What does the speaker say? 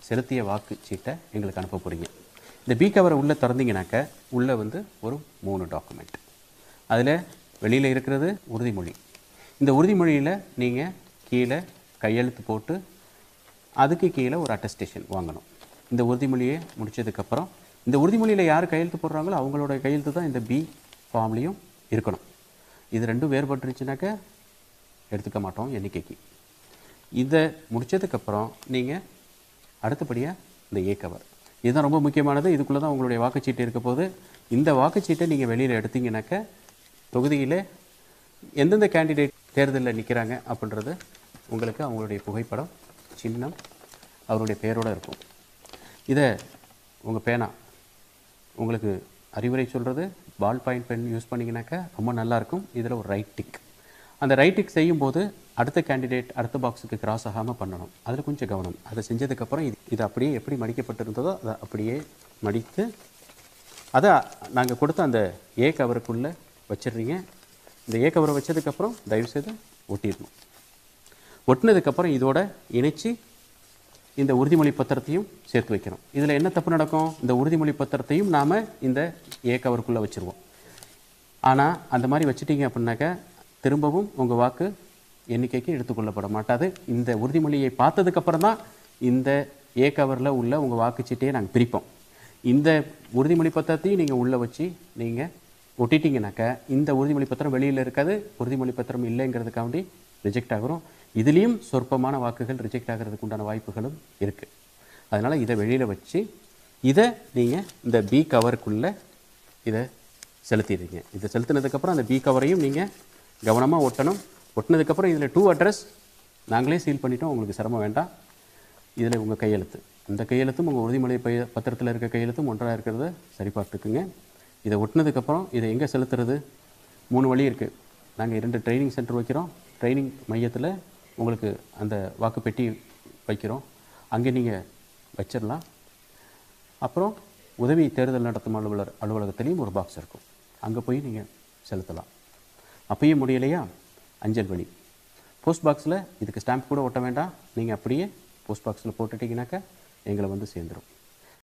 செலுத்திய வாக்கு சீட்டை எங்களுக்கு அனுப்ப போகிறீங்க இந்த பி கவரை உள்ளே திறந்தீங்கனாக்க உள்ளே வந்து ஒரு மூணு டாக்குமெண்ட் அதில் வெளியில் இருக்கிறது உறுதிமொழி இந்த உறுதிமொழியில் நீங்கள் கீழே கையெழுத்து போட்டு அதுக்கு கீழே ஒரு அட்டஸ்டேஷன் வாங்கணும் இந்த உறுதிமொழியை முடிச்சதுக்கப்புறம் இந்த உறுதிமொழியில் யார் கையெழுத்து போடுறாங்களோ அவங்களோட கையெழுத்து தான் இந்த பி ஃபார்ம்லேயும் இருக்கணும் இது ரெண்டும் வேறுபட்டுருச்சுனாக்க எடுத்துக்க மாட்டோம் எண்ணிக்கைக்கு இதை முடிச்சதுக்கப்புறம் நீங்கள் அடுத்தபடியாக இந்த ஏ கவர் இதுதான் ரொம்ப முக்கியமானது இதுக்குள்ளே தான் உங்களுடைய வாக்குச்சீட்டு இருக்க போது இந்த வாக்குச்சீட்டை நீங்கள் வெளியில் எடுத்தீங்கன்னாக்க தொகுதியில் எந்தெந்த கேண்டிடேட் தேர்தலில் நிற்கிறாங்க அப்படின்றது உங்களுக்கு அவங்களுடைய புகைப்படம் சின்னம் அவருடைய பெயரோடு இருக்கும் இதை உங்கள் பேனா உங்களுக்கு அறிவுரை சொல்கிறது பால் பாயிண்ட் பென் யூஸ் பண்ணிங்கனாக்கா ரொம்ப நல்லாயிருக்கும் இதில் ஒரு ரைட் டிக் அந்த ரைட் டிக் செய்யும்போது அடுத்த கேண்டிடேட் அடுத்த பாக்ஸுக்கு கிராஸ் ஆகாமல் பண்ணணும் அதில் கொஞ்சம் கவனம் அதை செஞ்சதுக்கப்புறம் இது இது அப்படியே எப்படி மடிக்கப்பட்டிருந்ததோ அதை அப்படியே மடித்து அதை நாங்கள் கொடுத்த அந்த ஏ கவருக்குள்ளே வச்சிடுறீங்க இந்த ஏ கவரை வச்சதுக்கப்புறம் தயவுசெய்து ஒட்டிடணும் ஒட்டினதுக்கப்புறம் இதோட இணைச்சி இந்த உறுதிமொழி பத்திரத்தையும் சேர்த்து வைக்கணும் இதில் என்ன தப்பு நடக்கும் இந்த உறுதிமொழி பத்திரத்தையும் நாம் இந்த ஏ கவருக்குள்ளே வச்சுருவோம் ஆனால் அந்த மாதிரி வச்சிட்டீங்க அப்படின்னாக்கா திரும்பவும் உங்கள் வாக்கு எண்ணிக்கைக்கு எடுத்துக்கொள்ளப்பட மாட்டாது இந்த உறுதிமொழியை பார்த்ததுக்கப்புறம் தான் இந்த ஏ கவரில் உள்ள உங்கள் வாக்குச்சீட்டையை நாங்கள் பிரிப்போம் இந்த உறுதிமொழி பத்திரத்தையும் நீங்கள் உள்ளே வச்சு நீங்கள் ஒட்டிட்டீங்கனாக்கா இந்த உறுதிமொழி பத்திரம் வெளியில் இருக்காது உறுதிமொழி பத்திரம் இல்லைங்கிறதுக்காண்டி ரிஜெக்ட் ஆகிறோம் இதுலேயும் சொற்பமான வாக்குகள் ரிஜெக்ட் ஆகிறதுக்கு உண்டான வாய்ப்புகளும் இருக்குது அதனால் இதை வெளியில் வச்சு இதை நீங்கள் இந்த பி கவருக்குள்ளே இதை செலுத்திடுறீங்க இதை செலுத்தினதுக்கப்புறம் அந்த பி கவரையும் நீங்கள் கவனமாக ஒட்டணும் ஒட்டினதுக்கப்புறம் இதில் டூ அட்ரஸ் நாங்களே சீல் பண்ணிட்டோம் உங்களுக்கு சிரமம் வேண்டாம் இதில் உங்கள் கையெழுத்து இந்த கையெழுத்தும் உங்கள் உறுதிமொழி பய பத்திரத்தில் இருக்க கையெழுத்தும் ஒன்றாக இருக்கிறத சரிபார்த்துக்குங்க இதை ஒட்டினதுக்கப்புறம் இதை எங்கே செலுத்துறது மூணு வழி இருக்குது நாங்கள் இரண்டு ட்ரைனிங் சென்டர் வைக்கிறோம் ட்ரைனிங் மையத்தில் உங்களுக்கு அந்த வாக்குப்பெட்டி வைக்கிறோம் அங்கே நீங்கள் வச்சிடலாம் அப்புறம் உதவி தேர்தல் நடத்தும் அலுவலர் அலுவலகத்துலேயும் ஒரு பாக்ஸ் இருக்கும் அங்கே போய் நீங்கள் செலுத்தலாம் அப்பயும் முடியலையா அஞ்சல் வழி போஸ்ட் பாக்ஸில் இதுக்கு ஸ்டாம்ப் கூட ஒட்ட வேண்டாம் நீங்கள் அப்படியே போஸ்ட் பாக்ஸில் போட்டுட்டிங்கனாக்கா எங்களை வந்து சேர்ந்துடும்